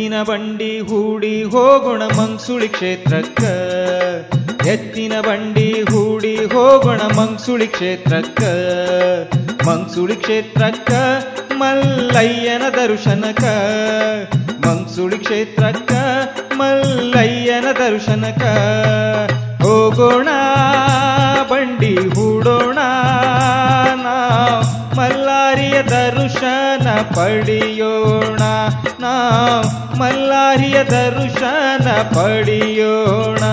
ಎತ್ತಿನ ಬಂಡಿ ಹೂಡಿ ಹೋಗೋಣ ಮಂಗ್ಸುಳಿ ಕ್ಷೇತ್ರಕ್ಕ ಎತ್ತಿನ ಬಂಡಿ ಹೂಡಿ ಹೋಗೋಣ ಮಂಗ್ಸುಳಿ ಕ್ಷೇತ್ರಕ್ಕ ಮಂಗ್ಸುಳಿ ಕ್ಷೇತ್ರಕ್ಕ ಮಲ್ಲಯ್ಯನ ದರ್ಶನಕ ಮಂಗ್ಸುಳಿ ಕ್ಷೇತ್ರಕ್ಕ ಮಲ್ಲಯ್ಯನ ದರ್ಶನಕ ಹೋಗೋಣ ಬಂಡಿ ಹೂಡೋಣ ನಾವ್ ಮಲ್ಲಾರಿಯ ದರ್ಶನ ಪಡೆಯೋಣ ನಾವ್ ಮಲ್ಲಾರಿಯ ದರ್ಶನ ಪಡೆಯೋಣ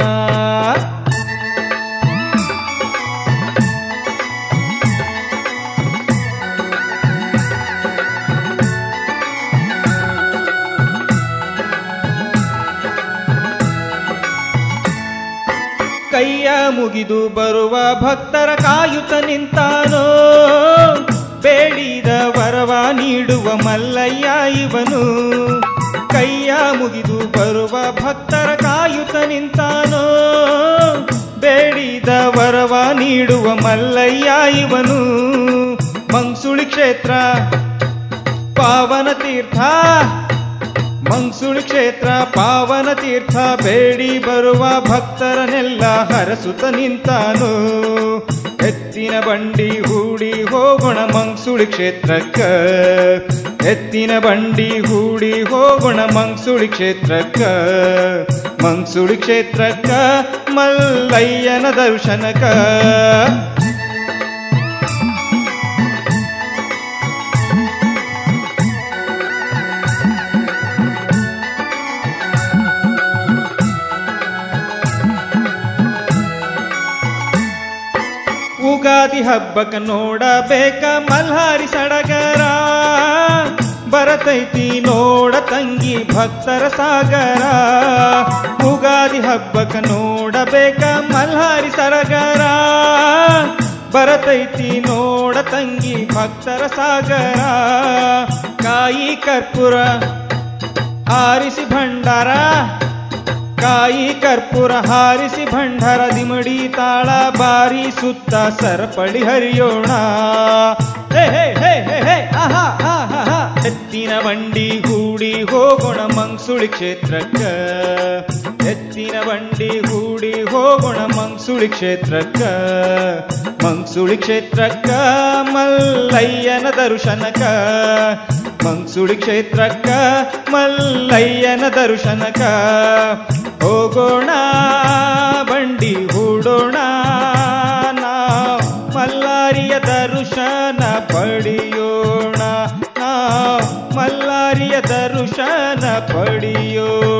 ಕೈಯ ಮುಗಿದು ಬರುವ ಭಕ್ತರ ಕಾಯುತ್ತ ನಿಂತಾನೋ ಬೇಡಿದ ವರವ ನೀಡುವ ಮಲ್ಲಯ್ಯ ಇವನು ಕೈಯ ಮುಗಿದು ಬರುವ ಭಕ್ತರ ಕಾಯುತ್ತ ನಿಂತಾನೋ ಬೇಡಿದ ವರವ ನೀಡುವ ಮಲ್ಲಯ್ಯ ಇವನು ಮಂಗ್ಸುಳಿ ಕ್ಷೇತ್ರ ಪಾವನ ತೀರ್ಥ ಮಂಗ್ಸುಳಿ ಕ್ಷೇತ್ರ ಪಾವನ ತೀರ್ಥ ಬೇಡಿ ಬರುವ ಭಕ್ತರನ್ನೆಲ್ಲ ಹರಸುತ್ತ ನಿಂತಾನು ಎತ್ತಿನ ಬಂಡಿ ಹೂಡಿ ಹೋಗೋಣ ಮಂಗ್ಸುಳಿ ಕ್ಷೇತ್ರಕ್ಕ ಎತ್ತಿನ ಬಂಡಿ ಹೂಡಿ ಹೋಗೋಣ ಮಂಗ್ಸುಳಿ ಕ್ಷೇತ್ರಕ್ಕ ಮಂಗ್ಸುಳಿ ಕ್ಷೇತ್ರಕ್ಕ ಮಲ್ಲಯ್ಯನ ದರ್ಶನಕ ಉಗಾದಿ ಹಬ್ಬಕ ನೋಡಬೇಕ ಮಲ್ಹಾರಿ ಸಡಗರ ಬರತೈತಿ ನೋಡ ತಂಗಿ ಭಕ್ತರ ಸಾಗರ ಉಗಾದಿ ಹಬ್ಬಕ ನೋಡಬೇಕ ಮಲ್ಹಾರಿ ಸಡಗರ ಬರತೈತಿ ನೋಡ ತಂಗಿ ಭಕ್ತರ ಸಾಗರ ಕಾಯಿ ಕರ್ಪೂರ ಹಾರಿಸಿ ಭಂಡಾರ ಕಾಯಿ ಕರ್ಪೂರ ಹಾರಿಸಿ ಭಂಡಾರ ದಿಮಡಿ ತಾಳ ಬಾರಿ ಸುತ್ತ ಸರಪಳಿ ಹರಿಯೋಣ ಹೇ ಹೇ ಹೇ ಹೇ ಹೇ ಆಹಾ ಆಹಾ ಆಹಾ. ಎತ್ತಿನ ಬಂಡಿ ಹೂಡಿ ಹೋಗೋಣ ಮಂಗ್ಸುಳಿ ಕ್ಷೇತ್ರಕ್ಕ ಎತ್ತಿನ ಬಂಡಿ ಹೂಡಿ ಹೋಗೋಣ ಮಂಗ್ಸುಳಿ ಕ್ಷೇತ್ರಕ್ಕ ಮಂಗ್ಸುಳಿ ಕ್ಷೇತ್ರಕ್ಕ ಮಲ್ಲಯ್ಯನ ದರ್ಶನಕ ಮಂಗ್ಸುಳಿ ಕ್ಷೇತ್ರಕ್ಕ ಮಲ್ಲಯ್ಯನ ದರ್ಶನಕ ಹೋಗೋಣ ಬಂಡಿ ಹೂಡೋಣ ನಾವ್ ಮಲ್ಲಾರಿಯ ದರ್ಶನ ಪಡೆಯೋಣ ನಾವ್ ಮಲ್ಲಾರಿಯ ದರ್ಶನ ಪಡೆಯೋಣ